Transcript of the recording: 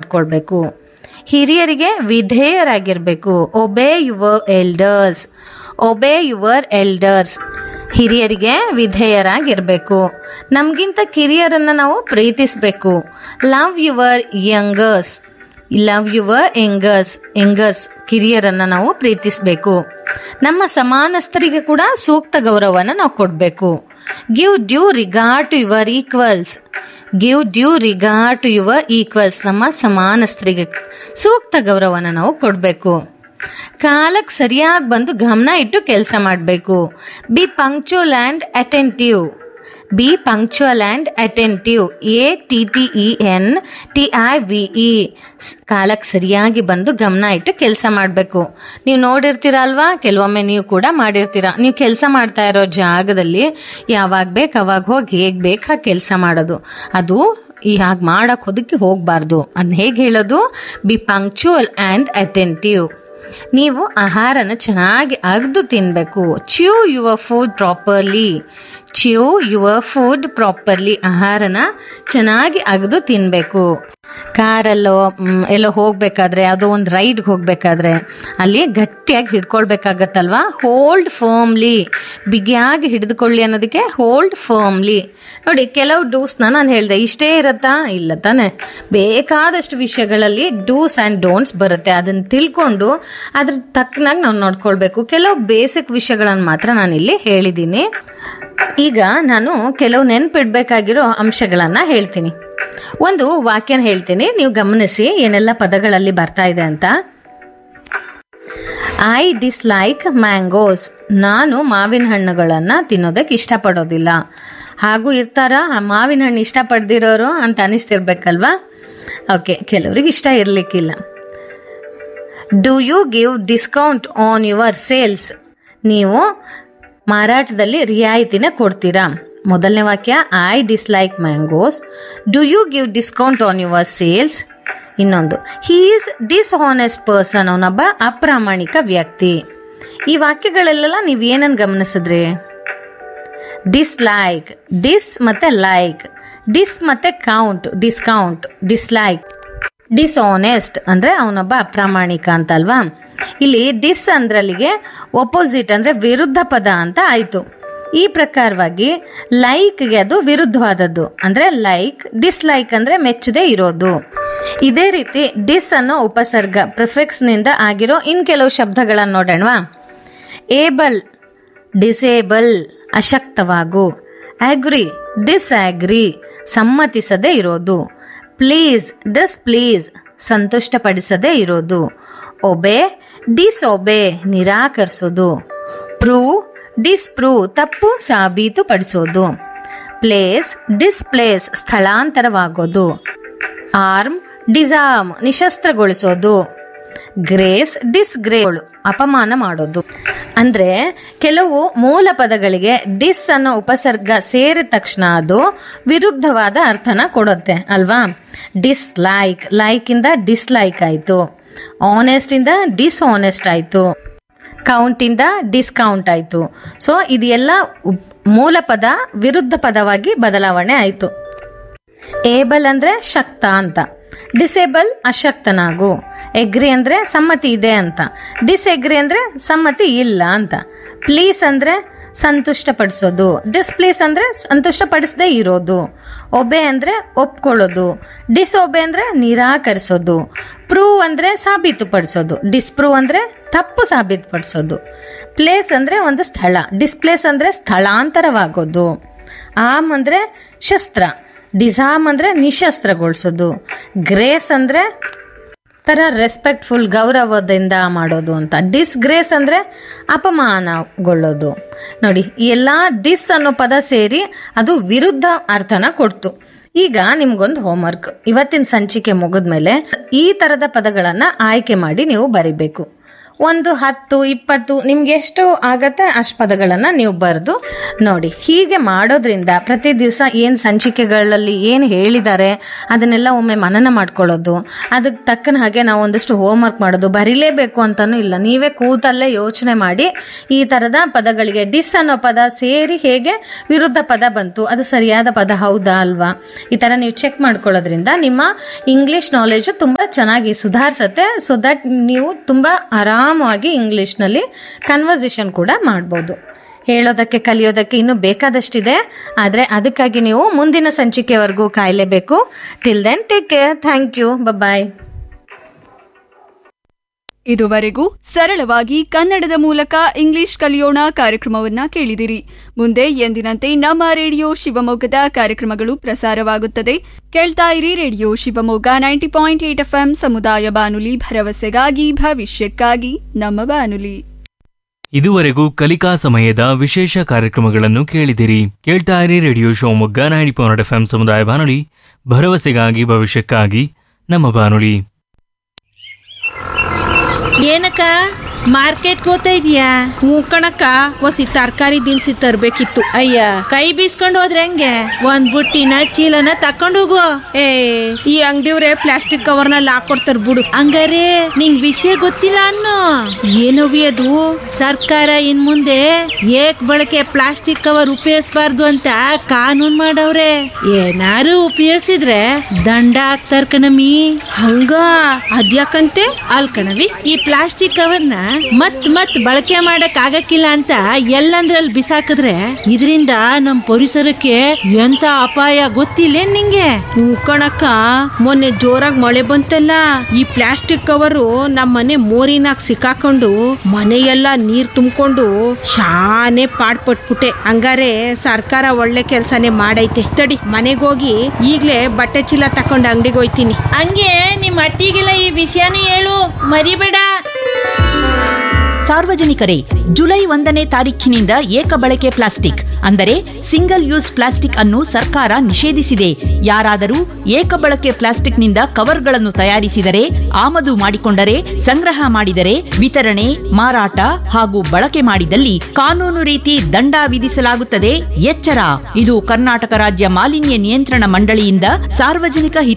ಮಾಡ್ಕೊಳ್ಬೇಕು ಹಿರಿಯರಿಗೆ ವಿಧೇಯರಾಗಿರ್ಬೇಕು obey your elders obey your elders ಹಿರಿಯರಿಗೆ ವಿಧೇಯರಾಗಿರ್ಬೇಕು ನಮಗಿಂತ ಕಿರಿಯರನ್ನು ನಾವು ಪ್ರೀತಿಸಬೇಕು love your youngers love your youngers youngers ಕಿರಿಯರನ್ನು ನಾವು ಪ್ರೀತಿಸಬೇಕು ನಮ್ಮ ಸಮಾನಸ್ಥರಿಗೆ ಕೂಡ ಸೂಕ್ತ ಗೌರವನ ನಾವು ಕೊಡಬೇಕು give due regard to your equals give due regard to your equals ನಮ್ಮ ಸಮಾನಸ್ಥರಿಗೆ ಸೂಕ್ತ ಗೌರವನ ನಾವು ಕೊಡಬೇಕು ಕಾಲಕ್ಕೆ ಸರಿಯಾಗಿ ಬಂದು ಗಮನ ಇಟ್ಟು ಕೆಲಸ ಮಾಡಬೇಕು be punctual and attentive be punctual and attentive A T T E N T I V E ಕಾಲಕ್ಕೆ ಸರಿಯಾಗಿ ಬಂದು ಗಮನ ಇಟ್ಟು ಕೆಲಸ ಮಾಡಬೇಕು ನೀವು ನೋಡಿರ್ತೀರ ಅಲ್ವಾ ಕೆಲವೊಮ್ಮೆ ನೀವು ಕೂಡ ಮಾಡಿರ್ತೀರ ನೀವು ಕೆಲಸ ಮಾಡ್ತಾ ಇರೋ ಜಾಗದಲ್ಲಿ ಯಾವಾಗ ಬೇಕು ಅವಾಗ ಹೋಗಿ ಹೇಗೆ ಬೇಕು ಹಾಗೆ ಕೆಲಸ ಮಾಡೋದು ಅದು ಈ ಹಾಗೆ ಮಾಡಕ್ಕೆ ಹೋದಕ್ಕೆ ಹೋಗಬಾರ್ದು ಅದನ್ನ ಹೇಗೆ ಹೇಳೋದು ಬಿ ಪಂಕ್ಚುವಲ್ ಆ್ಯಂಡ್ ಅಟೆಂಟಿವ್ ನೀವು ಆಹಾರನ ಚೆನ್ನಾಗಿ ಅಗ್ದು ತಿನ್ನಬೇಕು chew your food properly chew your food properly ಆಹಾರನ ಚೆನ್ನಾಗಿ ಅಗ್ದು ತಿನ್ನಬೇಕು ಕಾರಲ್ಲೋ ಮ್, ಎಲ್ಲೋ ಹೋಗ್ಬೇಕಾದ್ರೆ ಯಾವುದೋ ಒಂದು ರೈಡ್ಗೆ ಹೋಗ್ಬೇಕಾದ್ರೆ ಅಲ್ಲಿ ಗಟ್ಟಿಯಾಗಿ ಹಿಡ್ಕೊಳ್ಬೇಕಾಗತ್ತಲ್ವಾ ಹೋಲ್ಡ್ ಫರ್ಮ್ಲಿ ಬಿಗಿಯಾಗಿ ಹಿಡಿದುಕೊಳ್ಳಿ ಅನ್ನೋದಕ್ಕೆ ಹೋಲ್ಡ್ ಫರ್ಮ್ಲಿ ನೋಡಿ ಕೆಲವು ಡೂಸ್ನ ನಾನು ಹೇಳಿದೆ ಇಷ್ಟೇ ಇರತ್ತಾ ಇಲ್ಲ ತಾನೆ ಬೇಕಾದಷ್ಟು ವಿಷಯಗಳಲ್ಲಿ ಡೂಸ್ ಆ್ಯಂಡ್ ಡೋಂಟ್ಸ್ ಬರುತ್ತೆ ಅದನ್ನು ತಿಳ್ಕೊಂಡು ಅದ್ರ ತಕ್ಕನಾಗಿ ನಾವು ನೋಡ್ಕೊಳ್ಬೇಕು ಕೆಲವು ಬೇಸಿಕ್ ವಿಷಯಗಳನ್ನು ಮಾತ್ರ ನಾನು ಇಲ್ಲಿ ಹೇಳಿದ್ದೀನಿ ಈಗ ನಾನು ಕೆಲವು ನೆನ್ಪಿಡ್ಬೇಕಾಗಿರೋ ಅಂಶಗಳನ್ನು ಹೇಳ್ತೀನಿ ಒಂದು ವಾಕ್ಯನ ಹೇಳ್ತೀನಿ ನೀವು ಗಮನಿಸಿ ಏನೆಲ್ಲ ಪದಗಳಲ್ಲಿ ಬರ್ತಾ ಇದೆ ಅಂತ ಐ ಡಿಸ್ಲೈಕ್ ಮ್ಯಾಂಗೋಸ್ ನಾನು ಮಾವಿನ ಹಣ್ಣುಗಳನ್ನು ತಿನ್ನೋದಕ್ಕೆ ಇಷ್ಟಪಡೋದಿಲ್ಲ ಹಾಗೂ ಇರ್ತಾರ ಆ ಮಾವಿನ ಹಣ್ಣು ಇಷ್ಟಪಡ್ದಿರೋರು ಅಂತ ಅನಿಸ್ತಿರ್ಬೇಕಲ್ವಾ ಓಕೆ ಕೆಲವ್ರಿಗೆ ಇಷ್ಟ ಇರಲಿಕ್ಕಿಲ್ಲ do you give discount on your sales ನೀವು ಮಾರಾಟದಲ್ಲಿ ರಿಯಾಯಿತಿನ ಕೊಡ್ತೀರಾ ಮೊದಲನೇ ವಾಕ್ಯ I dislike mangoes do you give discount on your sales ಇನ್ನೊಂದು ಹೀ ಈಸ್ ಡಿಸ್ಹಾನೆಸ್ಟ್ ಪರ್ಸನ್ ಅವನೊಬ್ಬ ಅಪ್ರಾಮಾಣಿಕ ವ್ಯಕ್ತಿ ಈ ವಾಕ್ಯಗಳಲ್ಲೆಲ್ಲ ನೀವು ಏನನ್ನು ಗಮನಿಸಿದ್ರಿ ಡಿಸ್ಲೈಕ್ ಡಿಸ್ ಮತ್ತೆ ಲೈಕ್ ಡಿಸ್ ಮತ್ತೆ ಕೌಂಟ್ ಡಿಸ್ಕೌಂಟ್ ಡಿಸ್ಲೈಕ್ ಡಿಸ್ಆನೆಸ್ಟ್ ಅಂದ್ರೆ ಅವನೊಬ್ಬ ಅಪ್ರಾಮಾಣಿಕ ಅಂತ ಅಲ್ವಾ ಇಲ್ಲಿ ಡಿಸ್ ಅಂದ್ರಲ್ಲಿಗೆ ಒಪೋಸಿಟ್ ಅಂದ್ರೆ ವಿರುದ್ಧ ಪದ ಅಂತ ಆಯ್ತು ಈ ಪ್ರಕಾರವಾಗಿ ಲೈಕ್ಗೆ ಅದು ವಿರುದ್ಧವಾದದ್ದು ಅಂದ್ರೆ ಲೈಕ್ ಡಿಸ್ಲೈಕ್ ಅಂದ್ರೆ ಮೆಚ್ಚದೆ ಇರೋದು ಇದೇ ರೀತಿ ಡಿಸ್ ಅನ್ನೋ ಉಪಸರ್ಗ ಪ್ರಿಫಿಕ್ಸ್ ನಿಂದ ಆಗಿರೋ ಇನ್ ಕೆಲವು ಶಬ್ದಗಳನ್ನು ನೋಡೋಣವಾ ಏಬಲ್ ಡಿಸೇಬಲ್ ಅಶಕ್ತವಾಗು ಅಗ್ರಿ ಡಿಸ್ಅಗ್ರಿ ಸಮ್ಮತಿಸದೇ ಇರೋದು ಪ್ಲೀಸ್ ಡಿಸ್ಪ್ಲೀಸ್ ಸಂತುಷ್ಟಪಡಿಸದೇ ಇರೋದು ಒಬೆ ಡಿಸೊಬೆ ನಿರಾಕರಿಸೋದು ಪ್ರೂವ್ ಡಿಸ್ಪ್ರೂವ್ ತಪ್ಪು ಸಾಬೀತುಪಡಿಸೋದು ಪ್ಲೇಸ್ ಡಿಸ್ಪ್ಲೇಸ್ ಸ್ಥಳಾಂತರವಾಗೋದು ಆರ್ಮ್ ಡಿಸಾಮ್ ನಿಶಸ್ತ್ರಗೊಳಿಸೋದು ಗ್ರೇಸ್ ಡಿಸ್ಗ್ರೇಸ್ ಅಪಮಾನ ಮಾಡೋದು ಅಂದ್ರೆ ಕೆಲವು ಮೂಲ ಪದಗಳಿಗೆ ಡಿಸ್ ಅನ್ನೋ ಉಪಸರ್ಗ ಸೇರಿದ ತಕ್ಷಣ ಅದು ವಿರುದ್ಧವಾದ ಅರ್ಥನ ಕೊಡುತ್ತೆ ಅಲ್ವಾ ಡಿಸ್ಲೈಕ್ ಲೈಕ್ ಇಂದ ಡಿಸ್ಲೈಕ್ ಆಯ್ತು ಆನೆಸ್ಟ್ ಇಂದ ಡಿಸ್ಆನೆಸ್ಟ್ ಆಯ್ತು ಕೌಂಟ್ ಇಂದ ಡಿಸ್ಕೌಂಟ್ ಆಯ್ತು ಸೊ ಇದೆಲ್ಲ ಉಪ್- ಮೂಲ ಪದ ವಿರುದ್ಧ ಪದವಾಗಿ ಬದಲಾವಣೆ ಆಯ್ತು ಏಬಲ್ ಅಂದ್ರೆ ಶಕ್ತ ಅಂತ ಡಿಸೇಬಲ್ ಅಶಕ್ತನಾಗು ಎಗ್ರಿ ಅಂದ್ರೆ ಸಮ್ಮತಿ ಇದೆ ಅಂತ ಡಿಸ್ಎಗ್ರಿ ಅಂದ್ರೆ ಸಮ್ಮತಿ ಇಲ್ಲ ಅಂತ ಪ್ಲೀಸ್ ಅಂದ್ರೆ ಸಂತುಷ್ಟಪಡಿಸೋದು ಡಿಸ್ಪ್ಲೀಸ್ ಅಂದ್ರೆ ಸಂತುಷ್ಟಪಡಿಸದೇ ಇರೋದು ಒಬೆ ಅಂದ್ರೆ ಒಪ್ಕೊಳ್ಳೋದು ಡಿಸೊಬೆ ಅಂದ್ರೆ ನಿರಾಕರಿಸೋದು ಪ್ರೂವ್ ಅಂದ್ರೆ ಸಾಬೀತುಪಡಿಸೋದು ಡಿಸ್ಪ್ರೂವ್ ಅಂದ್ರೆ ತಪ್ಪು ಸಾಬೀತುಪಡಿಸೋದು ಪ್ಲೇಸ್ ಅಂದ್ರೆ ಒಂದು ಸ್ಥಳ ಡಿಸ್ಪ್ಲೇಸ್ ಅಂದ್ರೆ ಸ್ಥಳಾಂತರವಾಗೋದು ಆಮ್ ಅಂದ್ರೆ ಶಸ್ತ್ರ ಡಿಸಾಮ್ ಅಂದ್ರೆ ನಿಶಸ್ತ್ರಗೊಳಿಸೋದು ಗ್ರೇಸ್ ಅಂದ್ರೆ ತರ ರೆಸ್ಪೆಕ್ಟ್ಫುಲ್ ಗೌರವದಿಂದ ಮಾಡೋದು ಅಂತ ಡಿಸ್ಗ್ರೇಸ್ ಅಂದ್ರೆ ಅಪಮಾನಗೊಳ್ಳೋದು ನೋಡಿ ಈ ಎಲ್ಲ ಡಿಸ್ ಅನ್ನೋ ಪದ ಸೇರಿ ಅದು ವಿರುದ್ಧ ಅರ್ಥನ ಕೊಡ್ತು ಈಗ ನಿಮ್ಗೊಂದು ಹೋಮ್ವರ್ಕ್ ಇವತ್ತಿನ ಸಂಚಿಕೆ ಮುಗಿದ್ಮೇಲೆ ಈ ತರದ ಪದಗಳನ್ನ ಆಯ್ಕೆ ಮಾಡಿ ನೀವು ಬರಿಬೇಕು ಒಂದು ಹತ್ತು ಇಪ್ಪತ್ತು ನಿಮ್ಗೆ ಎಷ್ಟು ಆಗತ್ತೆ ಅಷ್ಟು ಪದಗಳನ್ನು ನೀವು ಬರೆದು ನೋಡಿ ಹೀಗೆ ಮಾಡೋದ್ರಿಂದ ಪ್ರತಿ ದಿವಸ ಏನು ಸಂಚಿಕೆಗಳಲ್ಲಿ ಏನು ಹೇಳಿದ್ದಾರೆ ಅದನ್ನೆಲ್ಲ ಒಮ್ಮೆ ಮನನ ಮಾಡ್ಕೊಳ್ಳೋದು ಅದಕ್ಕೆ ತಕ್ಕನ ಹಾಗೆ ನಾವು ಒಂದಷ್ಟು ಹೋಮ್ವರ್ಕ್ ಮಾಡೋದು ಬರೀಲೇಬೇಕು ಅಂತಲೂ ಇಲ್ಲ ನೀವೇ ಕೂತಲ್ಲೇ ಯೋಚನೆ ಮಾಡಿ ಈ ಥರದ ಪದಗಳಿಗೆ ಡಿಸ್ ಅನ್ನೋ ಪದ ಸೇರಿ ಹೇಗೆ ವಿರುದ್ಧ ಪದ ಬಂತು ಅದು ಸರಿಯಾದ ಪದ ಹೌದಾ ಅಲ್ವಾ ಈ ಥರ ನೀವು ಚೆಕ್ ಮಾಡ್ಕೊಳ್ಳೋದ್ರಿಂದ ನಿಮ್ಮ ಇಂಗ್ಲಿಷ್ ನಾಲೆಜ್ ತುಂಬ ಚೆನ್ನಾಗಿ ಸುಧಾರಿಸುತ್ತೆ ಸೊ ದಟ್ ನೀವು ತುಂಬ ಆರಾಮವಾಗಿ ಇಂಗ್ಲೀಷ್ನಲ್ಲಿ ಕನ್ವರ್ಸೇಷನ್ ಕೂಡ ಮಾಡ್ಬೋದು ಹೇಳೋದಕ್ಕೆ ಕಲಿಯೋದಕ್ಕೆ ಇನ್ನೂ ಬೇಕಾದಷ್ಟಿದೆ ಆದರೆ ಅದಕ್ಕಾಗಿ ನೀವು ಮುಂದಿನ ಸಂಚಿಕೆವರೆಗೂ ಕಾಯಲೇಬೇಕು till then take care thank you bye ಇದುವರೆಗೂ ಸರಳವಾಗಿ ಕನ್ನಡದ ಮೂಲಕ ಇಂಗ್ಲಿಷ್ ಕಲಿಯೋಣ ಕಾರ್ಯಕ್ರಮವನ್ನ ಕೇಳಿದಿರಿ ಮುಂದೆ ಎಂದಿನಂತೆ ನಮ್ಮ ರೇಡಿಯೋ ಶಿವಮೊಗ್ಗದ ಕಾರ್ಯಕ್ರಮಗಳು ಪ್ರಸಾರವಾಗುತ್ತದೆ ಕೇಳ್ತಾ ಇರಿ radio Shivamogga ninety point eight F ಸಮುದಾಯ ಬಾನುಲಿ ಭರವಸೆಗಾಗಿ ಭವಿಷ್ಯಕ್ಕಾಗಿ ನಮ್ಮ ಬಾನುಲಿ ಇದುವರೆಗೂ ಕಲಿಕಾ ಸಮಯದ ವಿಶೇಷ ಕಾರ್ಯಕ್ರಮಗಳನ್ನು ಕೇಳಿದಿರಿ ಕೇಳ್ತಾ ಇರಿ radio Shivamogga ninety point F ಸಮುದಾಯ ಬಾನುಲಿ ಭರವಸೆಗಾಗಿ ಭವಿಷ್ಯಕ್ಕಾಗಿ ನಮ್ಮ ಬಾನುಲಿ ಏನಕ್ಕ ಮಾರ್ಕೆಟ್ ಹೋಗ್ತಾ ಇದೀಯಾ ಹ್ಞೂ ಕಣಕ್ಕ ಒಸಿ ತರಕಾರಿ ದಿನಸಿ ತರ್ಬೇಕಿತ್ತು ಅಯ್ಯ ಕೈ ಬೀಸ್ಕೊಂಡು ಹೋದ್ರೆ ಹೆಂಗೆ ಒಂದ್ ಬುಟ್ಟಿನ ಚೀಲನ ತಕೊಂಡು ಹೋಗು ಏ ಈ ಅಂಗಡಿಯವ್ರೆ ಪ್ಲಾಸ್ಟಿಕ್ ಕವರ್ನಲ್ಲಿ ಹಾಕೊಡ್ತಾರ ಬಿಡು ಹಂಗಾರೆ ನಿಂಗ್ ವಿಷಯ ಗೊತ್ತಿಲ್ಲ ಅನ್ನೋ ಏನವಿ ಅದು ಸರ್ಕಾರ ಇನ್ ಮುಂದೆ ಏಕ್ ಬಳಕೆ ಪ್ಲಾಸ್ಟಿಕ್ ಕವರ್ ಉಪಯೋಗಿಸಬಾರ್ದು ಅಂತ ಕಾನೂನ್ ಮಾಡವ್ರೆ ಏನಾರು ಉಪಯೋಗಿಸಿದ್ರೆ ದಂಡ ಹಾಕ್ತಾರ ಕಣಮಿ ಹಂಗ ಅದ್ಯಾಕಂತೆ ಅಲ್ ಕಣವಿ ಈ ಪ್ಲಾಸ್ಟಿಕ್ ಕವರ್ನ ಮತ್ ಮತ್ ಬಳಕೆ ಮಾಡಕ್ ಆಗಕ್ಕಿಲ್ಲ ಅಂತ ಎಲ್ಲಂದ್ರಲ್ಲಿ ಬಿಸಾಕಿದ್ರೆ ಇದರಿಂದ ನಮ್ ಪರಿಸರಕ್ಕೆ ಎಂತ ಅಪಾಯ ಗೊತ್ತಿಲ್ಲ ನಿಂಗೆ ಹ್ಞೂ ಕಣಕ್ಕ ಮೊನ್ನೆ ಜೋರಾಗಿ ಮಳೆ ಬಂತಲ್ಲ ಈ ಪ್ಲಾಸ್ಟಿಕ್ ಕವರು ನಮ್ಮ ಮನೆ ಮೋರಿನಾಗ ಸಿಕ್ಕಾಕೊಂಡು ಮನೆಯೆಲ್ಲ ನೀರ್ ತುಂಬಿಕೊಂಡು ಶಾನೆ ಪಾಡ್ಪಟ್ಬಿಟ್ಟೆ ಹಂಗಾರೆ ಸರ್ಕಾರ ಒಳ್ಳೆ ಕೆಲ್ಸನೇ ಮಾಡೈತೆ ತಡಿ ಮನೆಗೋಗಿ ಈಗ್ಲೇ ಬಟ್ಟೆ ಚೀಲ ತಕೊಂಡು ಅಂಗಡಿಗೆ ಹೋಯ್ತೀನಿ ಹಂಗೆ ನಿಮ್ ಅಟ್ಟಿಗೆಲ್ಲ ಈ ವಿಷಯನೂ ಹೇಳು ಮರಿಬೇಡ ಸಾರ್ವಜನಿಕರೇ ಜುಲೈ ಒಂದನೇ ತಾರೀಖಿನಿಂದ ಏಕ ಬಳಕೆ ಪ್ಲಾಸ್ಟಿಕ್ ಅಂದರೆ ಸಿಂಗಲ್ ಯೂಸ್ ಪ್ಲಾಸ್ಟಿಕ್ ಅನ್ನು ಸರ್ಕಾರ ನಿಷೇಧಿಸಿದೆ ಯಾರಾದರೂ ಏಕ ಬಳಕೆ ಪ್ಲಾಸ್ಟಿಕ್ನಿಂದ ಕವರ್ಗಳನ್ನು ತಯಾರಿಸಿದರೆ ಆಮದು ಮಾಡಿಕೊಂಡರೆ ಸಂಗ್ರಹ ಮಾಡಿದರೆ ವಿತರಣೆ ಮಾರಾಟ ಹಾಗೂ ಬಳಕೆ ಮಾಡಿದಲ್ಲಿ ಕಾನೂನು ರೀತಿ ದಂಡ ವಿಧಿಸಲಾಗುತ್ತದೆ ಎಚ್ಚರ ಇದು ಕರ್ನಾಟಕ ರಾಜ್ಯ ಮಾಲಿನ್ಯ ನಿಯಂತ್ರಣ ಮಂಡಳಿಯಿಂದ ಸಾರ್ವಜನಿಕ ಹಿತ